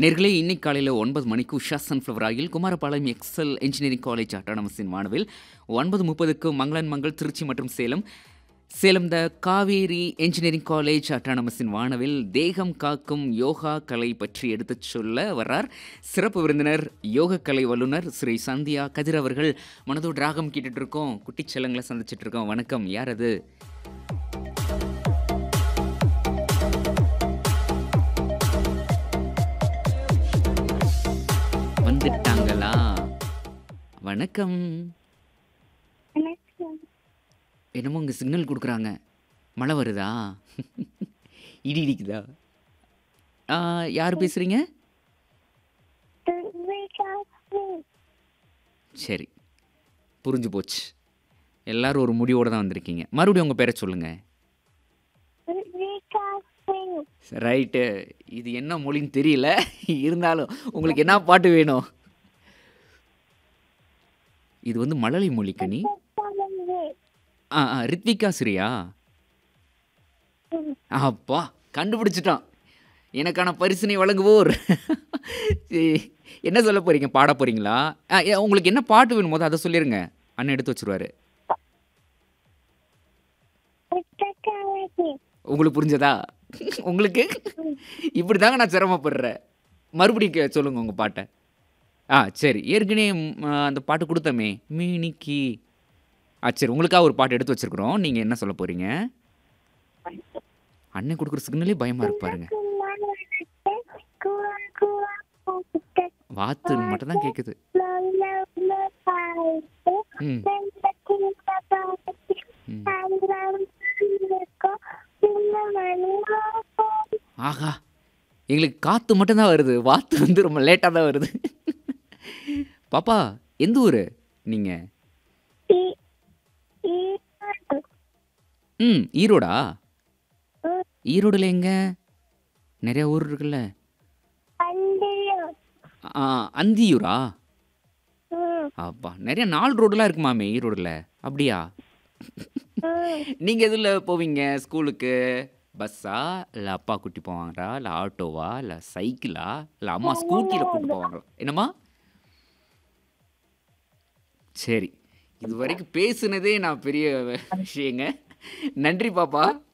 நேர்களே இன்னைக்கு காலையில் ஒன்பது மணிக்கு Usha sunflower oil Kumarapalayam Excel engineering college அட்டானமஸின் மாணவில் ஒன்பது முப்பதுக்கு மங்களன் மங்கள் திருச்சி மற்றும் Salem Salem the Kaveri engineering college அட்டானமஸின் வானவில் தேகம் காக்கும் யோகா கலை பற்றி எடுத்துச் சொல்ல வர்றார் சிறப்பு விருந்தினர் யோக கலை வல்லுனர் ஸ்ரீ சந்தியா கதிர் அவர்கள் மனதோடு ராகம் கேட்டுட்டு இருக்கோம் குட்டிச் செல்லங்களை சந்திச்சிட்டு இருக்கோம் வணக்கம் யார் அது வந்துட்டாங்களா வணக்கம் வணக்கம் என்னமோ இங்கே சிக்னல் கொடுக்குறாங்க மழை வருதா இடி இடிக்குதா ஆ, யார் பேசுகிறீங்க துர்விகா சிங் சரி புரிஞ்சு போச்சு எல்லாரும் ஒரு முடிவோடு தான் வந்திருக்கீங்க மறுபடியும் உங்கள் பேரை சொல்லுங்கள் துர்விகா சிங் ரைட்டு இது என்ன மொழின்னு தெரியல இருந்தாலும் உங்களுக்கு என்ன பாட்டு வேணும் இது வந்து மழலை மொழி கனி சொல்லுங்க ஆ ஆ ரித்விகா ஸ்ரீயா அப்பா கண்டுபிடிச்சிட்டான் எனக்கான பரிசினை வழங்குவோர் சரி, என்ன சொல்ல போறீங்க பாட போறீங்களா ஆ, ஏ, உங்களுக்கு என்ன பாட்டு வேணும் போது அதை சொல்லிருங்க அண்ணன் எடுத்து வச்சிருவாரு புத்தகாவதி உங்களுக்கு புரிஞ்சதா உங்களுக்கு இப்படி தாங்க நான் சிரமப்படுறேன் மறுபடியும் கே- சொல்லுங்க உங்கள் பாட்டை ஆ சரி ஏற்கனவே ம், ஆ, அந்த பாட்டு கொடுத்தமே மீனிக்கி ஆ சரி உங்களுக்காக ஒரு பாட்டு எடுத்து வச்சிருக்கிறோம் நீங்கள் என்ன சொல்ல போறீங்க அண்ணன் கொடுக்குற சிக்னலே பயமாக இருப்பாருங்க குவா குவா புத்த வாத்து மட்டும் தான் கேட்குது லோல பாய்ட்டு ம் வெள்ளத்தி பாய்ட்டு ம். சாயந்தரம் இருக்கும் சின்ன மணி ஆஹா எங்களுக்கு காற்று மட்டும்தான் வருது வாத்து வந்து ரொம்ப லேட்டாக தான் வருது பாப்பா எந்த ஊர் நீங்கள் ஈ ஈ ம் ஈரோடா ம். ஈரோடுல எங்க நிறைய ஊர் இருக்குல்ல அந்தியம் ஆ, அந்தியூரா ம் அப்பா நிறைய நாலு ரோடுலாம் இருக்குமாமே ஈரோடுல அப்படியா ம் நீங்கள் எதில் போவீங்க ஸ்கூலுக்கு பஸ்ஸா இல்லை அப்பா கூட்டி போவாங்களா இல்லை ஆட்டோவா இல்லை சைக்கிளா இல்லை அம்மா ஸ்கூட்டியில் கூட்டி போவாங்களா என்னம்மா சரி இது வரைக்கும் பேசுனதே நான் பெரிய விஷயங்க நன்றி பாப்பா